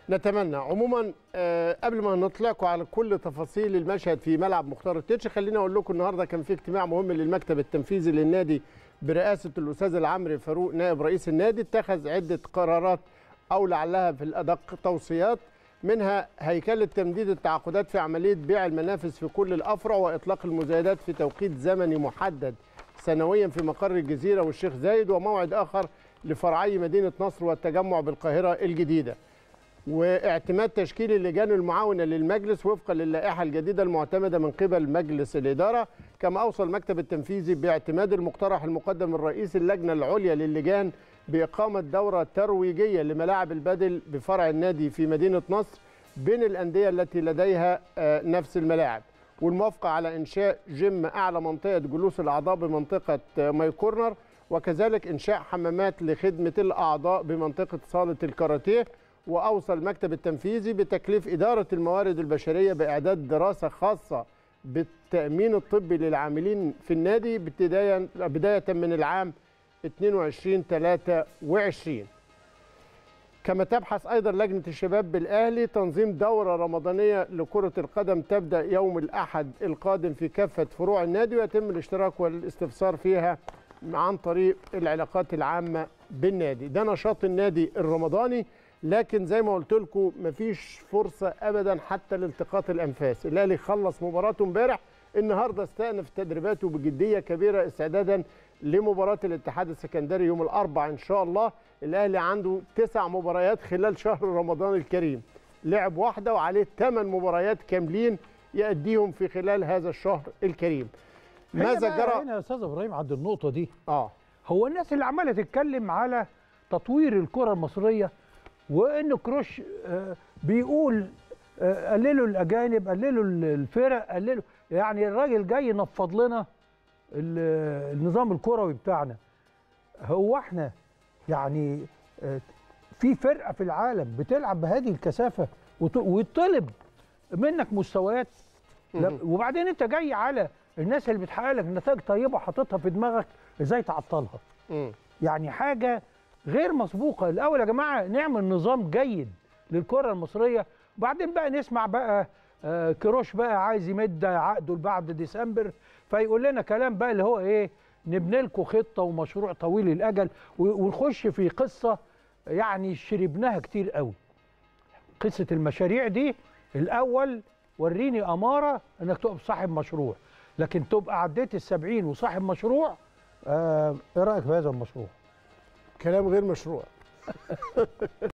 نتمنى عموما آه، قبل ما نطلعكم على كل تفاصيل المشهد في ملعب مختار التتش خليني اقول لكم النهارده كان في اجتماع مهم للمكتب التنفيذي للنادي برئاسه الاستاذ العمري فاروق نائب رئيس النادي اتخذ عده قرارات او لعلها في الادق توصيات منها هيكله تمديد التعاقدات في عمليه بيع المنافذ في كل الافرع واطلاق المزايدات في توقيت زمني محدد سنويا في مقر الجزيره والشيخ زايد وموعد اخر لفرعي مدينه نصر والتجمع بالقاهره الجديده. واعتماد تشكيل اللجان المعاونه للمجلس وفقا للائحه الجديده المعتمده من قبل مجلس الاداره كما اوصى المكتب التنفيذي باعتماد المقترح المقدم من رئيس اللجنه العليا للجان باقامه دوره ترويجيه لملاعب البدل بفرع النادي في مدينه نصر بين الانديه التي لديها آه، نفس الملاعب والموافقه على انشاء جيم اعلى منطقه جلوس الاعضاء بمنطقه آه، ماي كورنر وكذلك انشاء حمامات لخدمه الاعضاء بمنطقه صاله الكاراتيه واوصى المكتب التنفيذي بتكليف اداره الموارد البشريه باعداد دراسه خاصه بالتامين الطبي للعاملين في النادي ابتداء بدايه من العام 22 23 كما تبحث ايضا لجنه الشباب بالاهلي تنظيم دوره رمضانيه لكره القدم تبدا يوم الاحد القادم في كافه فروع النادي ويتم الاشتراك والاستفسار فيها عن طريق العلاقات العامه بالنادي ده نشاط النادي الرمضاني لكن زي ما قلت لكم مفيش فرصه ابدا حتى لالتقاط الانفاس الاهلي خلص مباراته امبارح النهارده استأنف تدريباته بجديه كبيره استعدادا لمباراه الاتحاد السكندري يوم الاربعاء ان شاء الله الاهلي عنده تسع مباريات خلال شهر رمضان الكريم لعب واحده وعليه ثمان مباريات كاملين يأديهم في خلال هذا الشهر الكريم ماذا هي بقى جرى هنا يا استاذ ابراهيم عند النقطه دي اه هو الناس اللي عماله تتكلم على تطوير الكره المصريه وان كروش آه، بيقول آه، قللوا الاجانب قللوا الفرق قللوا يعني الراجل جاي ينفض لنا ال- النظام الكروي بتاعنا هو احنا يعني آه، في فرقه في العالم بتلعب بهذه الكثافه وت- ويطلب منك مستويات لا مهم. وبعدين انت جاي على الناس اللي بتحقق لك نتائج طيبه حاططها في دماغك ازاي تعطلها مم. يعني حاجه غير مسبوقه الاول يا جماعه نعمل نظام جيد للكره المصريه وبعدين بقى نسمع بقى آه، كروش بقى عايز يمد عقده بعد ديسمبر فيقول لنا كلام بقى اللي هو ايه نبني لكم خطه ومشروع طويل الاجل و- ونخش في قصه يعني شربناها كتير قوي قصه المشاريع دي الاول وريني اماره انك تبقى صاحب مشروع لكن تبقى عديت السبعين وصاحب مشروع آه، ايه رايك في هذا المشروع كلام غير مشروع